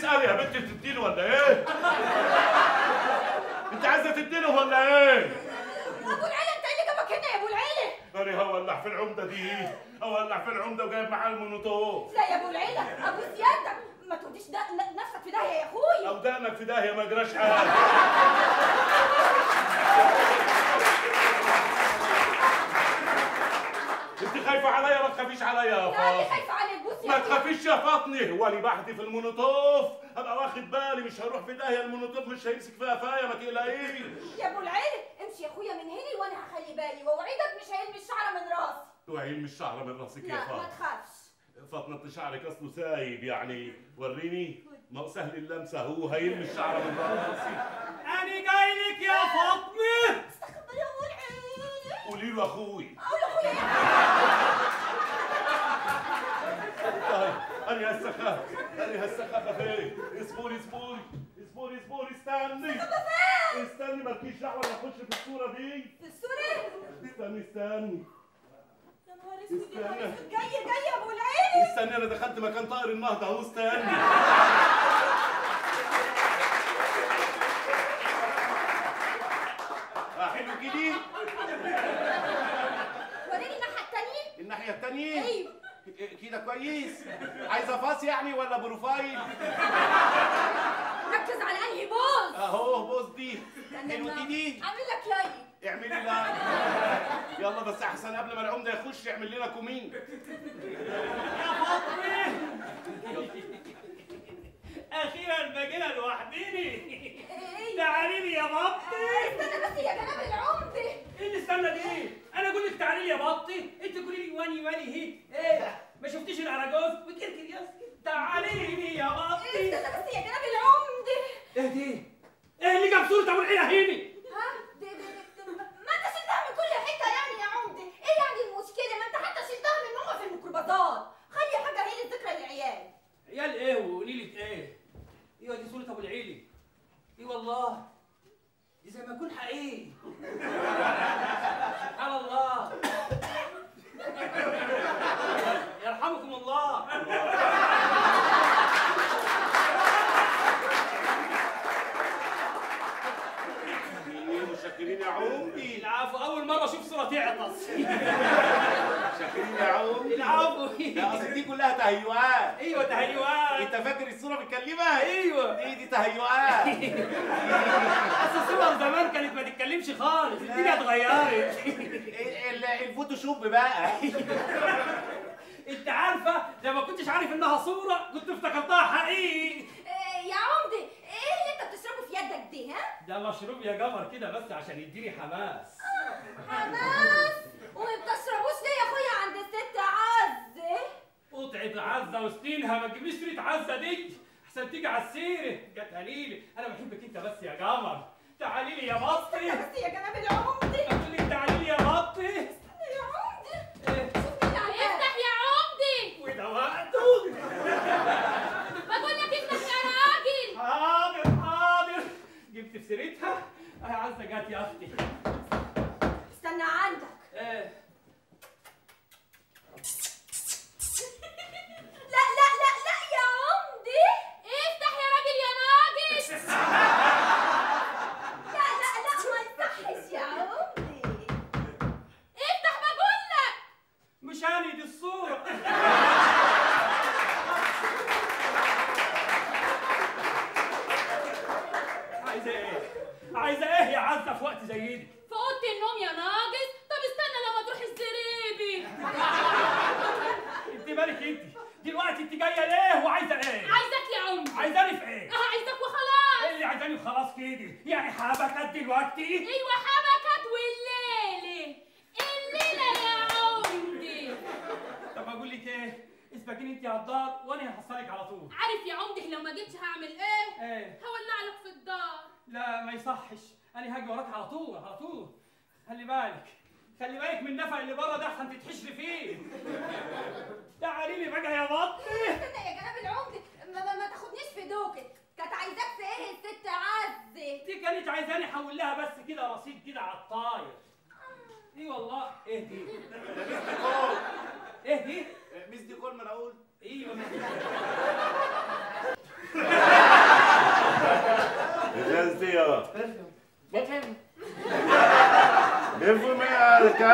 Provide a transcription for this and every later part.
اسالي يا بنت تديني ولا ايه انت عايزه تديني ولا ايه ابو العيله انت ايه اللي جابك هنا يا ابو العيله انا هولع في العمده دي هولع في العمده وجايب معاه المونوتوف لا يا ابو العيله ابو سيادتك ما توديش ده ن- نفسك في داهيه يا اخويا لو دقنك في داهيه ما جراش حاجه انت خايفه عليا ما تخافيش عليا يا لا اللي فاطمه خايفه عليك بص يا ما أخويا. تخافيش يا فاطمه هو اللي بحدي في المونوتوف ابقى واخد بالي مش هروح في داهيه المونوتوف مش هيمسك فيها فايه ما تقلقيش يا ابو العيله امشي يا اخويا من هنا وانا هخلي بالي واوعدك مش هيلمي الشعره من راسي توعين مش شعره من راسك يا لا ما فاطمه تخافش فاطمه انت شعرك اصله سايب يعني وريني ما هو سهل اللمسه هو هيلمي الشعره من راسي انا جاي لك يا فاطمه استخبى يا ابو العيله قولي له اخوي اقول لاخويا طيب انا هسه خاف انا هسه خاف فين اصبري اصبري اصبري اصبري استني استني مالكيش دعوه انا اخش في الصوره دي في السوري استني استني يا نهار اسود يا نهار استنى. اسود جاي جاي يا ابو العيله استني انا دخلت مكان طائر النهضه اهو استني آه، حلو كده وريني الناحيه التانيه الناحيه التانيه ايوه كده كويس عايزه فاس يعني ولا بروفايل ركز على انهي بوز اهو بوز دي استنى حلو أما كده اعمل لك لايك اعملي لا يلا بس احسن قبل ما العمده يخش يعمل لنا كومين يا فاطمه اخيرا بقينا لوحديني ايه تعالي لي يا بطي استنى بس يا جناب العمده ايه اللي استنى دي انا اقول لك تعالي لي يا بطي انت تقولي لي واني واني هي ايه ما شفتيش الاراجوز وكركر يا اسكت تعالي لي يا بطي استنى بس يا جناب العمده ايه دي ايه اللي جاب صوره ابو العيله هنا ها دي دي دي ما انت شلتها من كل حته يعني يا عمده ايه يعني المشكله ما انت حتى شلتها من ماما في الميكروباصات خلي حاجه هي للذكرى للعيال عيال ايه وقولي لي ايه ايوه دي صوره ابو العيلي اي والله دي زي ما يكون حقيقي سبحان الله يرحمكم الله مشكرين يا عمدي العفو اول مره اشوف صوره تعطس مشكرين يا عمدي العفو لا اصل دي كلها تهيؤات ايوه تهيؤات انت فاكر الصوره بتكلمها ايوه دي دي تهيؤات اصل الصور زمان كانت ما تتكلمش خالص الدنيا اتغيرت ال- ال- الفوتوشوب بقى انت عارفه لو ما كنتش عارف انها صوره كنت افتكرتها حقيقي إيه يا عمده ايه اللي انت بتشربه في يدك دي ها ده مشروب يا قمر كده بس عشان يديني حماس حماس وما بتشربوش ليه يا اخويا عند الست عزه قطعة عزة وسنينها ما تجيبليش سيرة عزة دي احسن تيجي على السيرة جت قليلة انا بحبك انت بس يا قمر تعالي لي يا بطي بس يا جناب العمده قلت لك تعالي لي يا بطي يا عمده إيه، شوف مين على الباب. افتح يا عمدي وده وقته بقول لك افتح يا راجل حاضر حاضر جبت في سيرتها اهي عزة جت يا اختي استنى عندك ايه لا لا لا لا يا عمده افتح يا راجل يا ناقص لا لا لا ما يصحش يا عمده افتح بقول لك مش هاني دي الصورة عايزة ايه؟ عايزة ايه يا عزة في وقت زي دي؟ في اوضه النوم يا ناقص طب استنى لما تروح الزريبي انت مالك انت؟ دلوقتي انت جاية ليه وعايزة ايه؟ عايزك يا عمدي عايزاني في ايه؟ اه عايزك وخلاص ايه اللي عايزاني وخلاص كده؟ يعني حبكت دلوقتي؟ ايوه حبكت والليله الليله يا عمدي طب اقول لك ايه؟ اسبقيني انت على الدار وانا هحصلك على طول عارف يا عمدي لو ما جيتش هعمل ايه ايه؟ هولع لك في الدار لا ما يصحش انا هاجي وراك على طول على طول خلي بالك خلي بالك من النفق اللي بره ده احسن تتحشري فيه تعالي لي بقى يا بطي استنى يا جناب العمده ما, ما, ما تاخدنيش في دوكك كانت عايزاك في ايه الست عزه دي كانت عايزاني احول لها بس كده رصيد كده على الطاير اي والله ايه دي ايه دي ميس دي كل ما انا اقول ايوه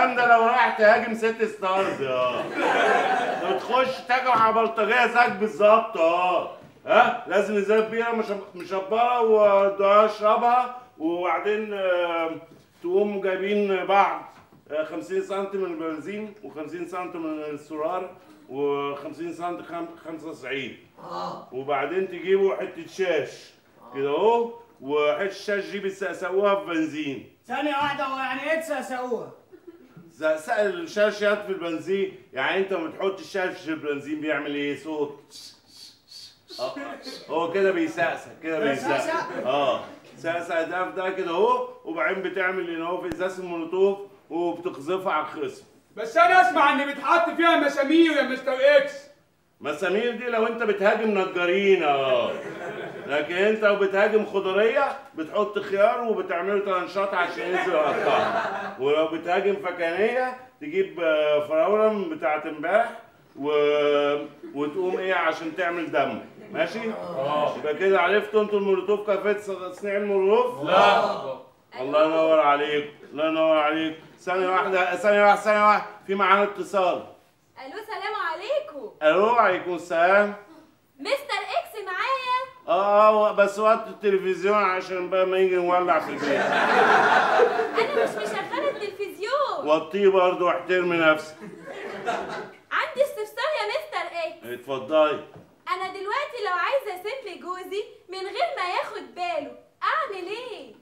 الكلام ده لو رايح تهاجم ست ستارز اه بتخش تهاجم على بلطجيه زيك بالظبط اه ها لازم ازازه بيره مش- مشبره وده اشربها وبعدين آه، تقوم جايبين بعض آه، 50 سم من البنزين و50 سم من السرار و50 سم 95 اه وبعدين تجيبوا حته شاش كده اهو وحته الشاش دي بتسقسقوها في بنزين ثانية واحدة هو يعني ايه تسقسقوها؟ زقسق الشاش يد في البنزين يعني انت لما تحط الشاش في البنزين بيعمل ايه صوت آه، هو كده بيسقسق كده بيسقسق بيسقسق؟ اه سقسق ده في ده كده اهو وبعدين بتعمل ان هو في ازاز المولوتوف وبتقذفها على الخصم بس انا اسمع ان بيتحط فيها مسامير يا مستر اكس مسامير دي لو انت بتهاجم نجارين اه لكن انت لو بتهاجم خضريه بتحط خيار وبتعمله ترنشات عشان ينزل يقطعها ولو بتهاجم فكانيه تجيب آه، فراوله بتاعت امبارح و... وتقوم ايه عشان تعمل دم ماشي؟ اه يبقى كده عرفتوا انتوا المولوتوف كيفيه تصنيع المولوتوف؟ لا الله ينور عليك الله ينور عليك ثانية واحدة ثانية واحدة ثانية واحدة في معانا اتصال الو سلام عليكم الو عليكم السلام مستر اكس معايا اه آه، بس وقت التلفزيون عشان بقى ما يجي نولع في البيت انا مش مشغله التلفزيون وطيه برضه واحترمي نفسك عندي استفسار يا مستر اكس اتفضلي انا دلوقتي لو عايزه اسيب لجوزي من غير ما ياخد باله اعمل ايه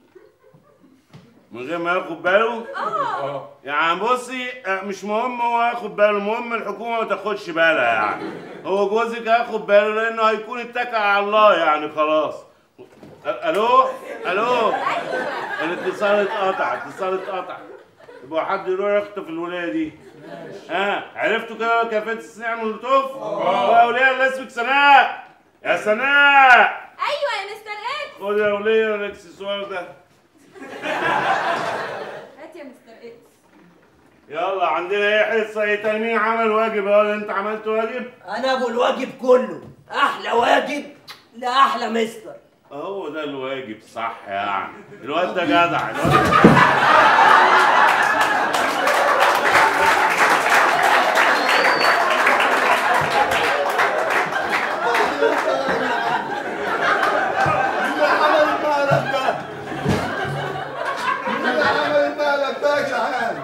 من غير ما ياخد باله اه يعني بصي آه، مش مهم هو ياخد باله المهم الحكومه ما تاخدش بالها يعني هو جوزك هياخد باله لانه هيكون اتكل على الله يعني خلاص أ- الو الو الاتصال اتقطع الاتصال اتقطع يبقى حد يروح يخطف الولايه دي ها عرفتوا كده كيفيه تصنيع المولوتوف؟ اه يا وليه اللي اسمك سناء يا سناء ايوه يا مستر اكس خد يا وليه الاكسسوار ده هات يا مستر اكس يلا عندنا ايه حصه ايه تاني مين عمل واجب ولا انت عملت واجب؟ انا ابو الواجب كله احلى واجب لاحلى مستر هو ده الواجب صح يعني الواد ده جدع الواد مين عمل المقلب ده؟ مين عمل المقلب ده يا جدعان؟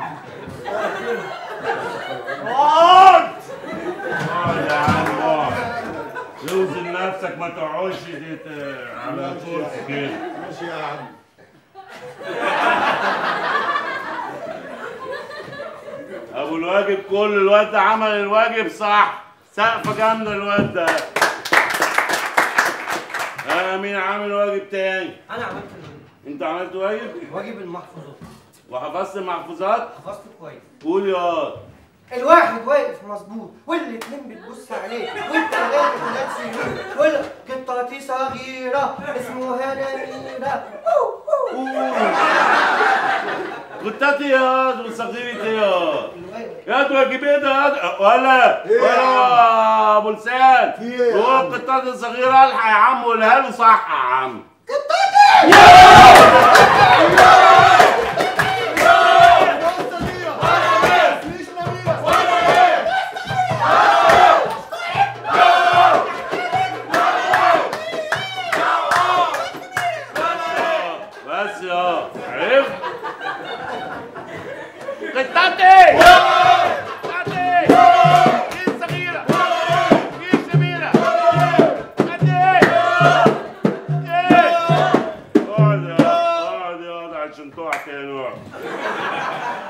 اقعد اقعد يا عم اقعد اوزن نفسك ما تقعدش تت- على كرسي كده ماشي يا عم ابو الواجب كله الواد ده عمل الواجب صح سقفه جامده الواد ده آه مين عامل واجب تاني انا عملت انت عملت واجب واجب المحفوظات وحفظت المحفوظات حفظت كويس قول يا الواحد واقف مظبوط والاتنين بتبص عليه والتلاته ثلاث سنين والقطة صغيرة اسمها نميرة قطتي ياض وصغيرتي ياض الواجب ياض واجب ايه ده ياض ولا إيه يا ولا ابو لسان في إيه يا هو عم؟ القطات الصغيره الحق يا عم قولها له صح يا عم الواسطة دي يا مفيش نميرة بس يا عرفت قطتي قطتي كيس صغيره كيس كبيره قد ايه ايه اقعد يا اقعد يا عشان تقع تاني اقعد